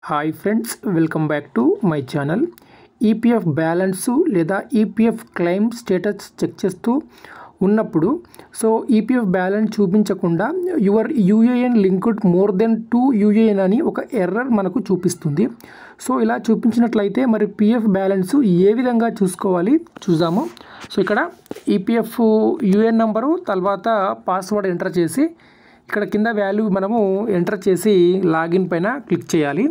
Hi friends welcome back to my channel EPF balance లేదా EPF claim status check చేస్తూ ఉన్నప్పుడు so EPF balance చూపించకుండా your UAN linked more than two UAN అని ఒక error మనకు చూపిస్తుంది సో ఇలా చూపించినట్లయితే మరి పిఎఫ్ బ్యాలెన్స్ ఏ విధంగా చూసుకోవాలి చూద్దాము సో ఇక్కడ ఈపీఎఫ్ యూఏఎన్ నంబరు తర్వాత పాస్వర్డ్ ఎంటర్ చేసి ఇక్కడ కింద వాల్యూ మనము ఎంటర్ చేసి లాగిన్ పైన క్లిక్ చేయాలి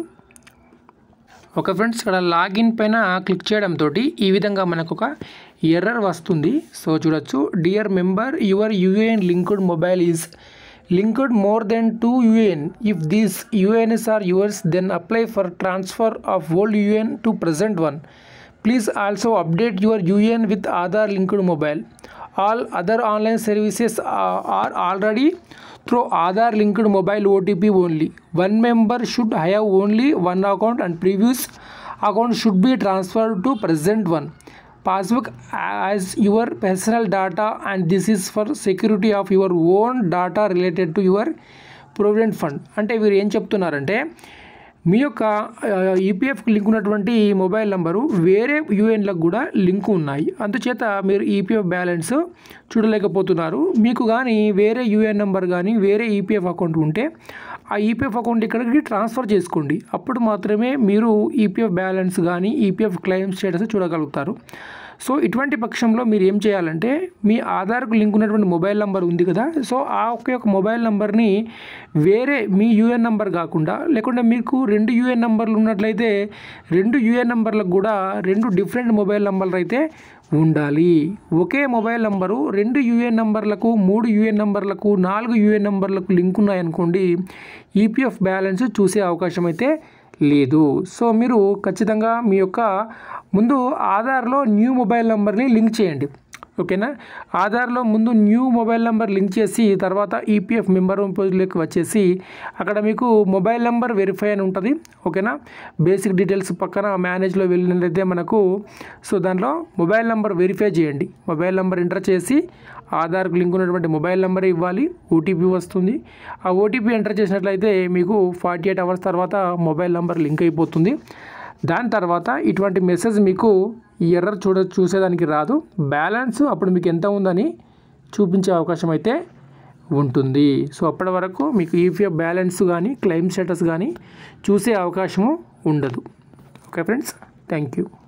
ఓకే ఫ్రెండ్స్ ఇక్కడ లాగిన్ పైన క్లిక్ చేయడంతో ఈ విధంగా మనకు ఒక ఎర్రర్ వస్తుంది సో చూడొచ్చు dear member your UAN linked mobile is linked more than two UAN if these UANs are yours then apply for transfer of old UAN to present one please also update your UAN with Aadhaar linked mobile all other online services are already through Aadhaar linked mobile OTP only. One member should have only one account and previous account should be transferred to present one. Passbook as your personal data and this is for security of your own data related to your provident fund. అంటే వీరు ఏం చెప్తున్నారంటే మీ యొక్క EPF link ఉన్నటువంటి mobile number వేరే యూఎన్లకు కూడా లింక్ ఉన్నాయి అందుచేత మీరు ఈపీఎఫ్ బ్యాలెన్స్ చూడలేకపోతున్నారు మీకు కానీ వేరే యూఎన్ నెంబర్ కానీ వేరే ఈపీఎఫ్ అకౌంట్ ఉంటే ఆ ఈపీఎఫ్ అకౌంట్ ఇక్కడికి ట్రాన్స్ఫర్ చేసుకోండి అప్పుడు మాత్రమే మీరు ఈపీఎఫ్ బ్యాలెన్స్ కానీ ఈపీఎఫ్ క్లెయిమ్ స్టేటస్ చూడగలుగుతారు సో ఇటువంటి పక్షంలో మీరు ఏం చేయాలంటే మీ ఆధార్కు లింక్ ఉన్నటువంటి మొబైల్ నెంబర్ ఉంది కదా సో ఆ ఒక్క యొక్క మొబైల్ నెంబర్ని వేరే మీ యూఎన్ నెంబర్ కాకుండా లేకుంటే మీకు రెండు యూఎన్ నెంబర్లు ఉన్నట్లయితే రెండు యూఎన్ నెంబర్లకు కూడా రెండు డిఫరెంట్ మొబైల్ నెంబర్లు అయితే ఉండాలి ఒకే మొబైల్ నెంబరు రెండు యూఎన్ నెంబర్లకు మూడు యూఎన్ నెంబర్లకు నాలుగు యూఎన్ నెంబర్లకు లింక్ ఉన్నాయనుకోండి ఈపీఎఫ్ బ్యాలెన్స్ చూసే అవకాశం అయితే లేదు సో మీరు ఖచ్చితంగా మీ యొక్క ముందు ఆధార్లో న్యూ మొబైల్ నెంబర్ని లింక్ చేయండి ఓకేనా ఆధార్లో ముందు న్యూ మొబైల్ నెంబర్ లింక్ చేసి తర్వాత ఈపీఎఫ్ మెంబర్ పేజ్లోకి వచ్చేసి అక్కడ మీకు మొబైల్ నెంబర్ వెరిఫై అని ఉంటుంది ఓకేనా బేసిక్ డీటెయిల్స్ పక్కన మేనేజ్లో వెళ్ళినట్లయితే మనకు సో దాంట్లో మొబైల్ నెంబర్ వెరిఫై చేయండి మొబైల్ నెంబర్ ఎంటర్ చేసి ఆధార్కు లింక్ ఉన్నటువంటి మొబైల్ నెంబర్ ఇవ్వాలి ఓటీపీ వస్తుంది ఆ ఓటీపీ ఎంటర్ చేసినట్లయితే మీకు ఫార్టీ ఎయిట్ అవర్స్ తర్వాత మొబైల్ నెంబర్ లింక్ అయిపోతుంది దాని తర్వాత ఇటువంటి మెసేజ్ మీకు ఎర్రర్ చూడ చూసేదానికి రాదు బ్యాలెన్స్ అప్పుడు మీకు ఎంత ఉందని చూపించే అవకాశం అయితే ఉంటుంది సో అప్పటి వరకు మీకు ఈపీఎఫ్ బ్యాలెన్స్ కానీ క్లెయిమ్ స్టేటస్ కానీ చూసే అవకాశము ఉండదు ఓకే ఫ్రెండ్స్ థ్యాంక్ యూ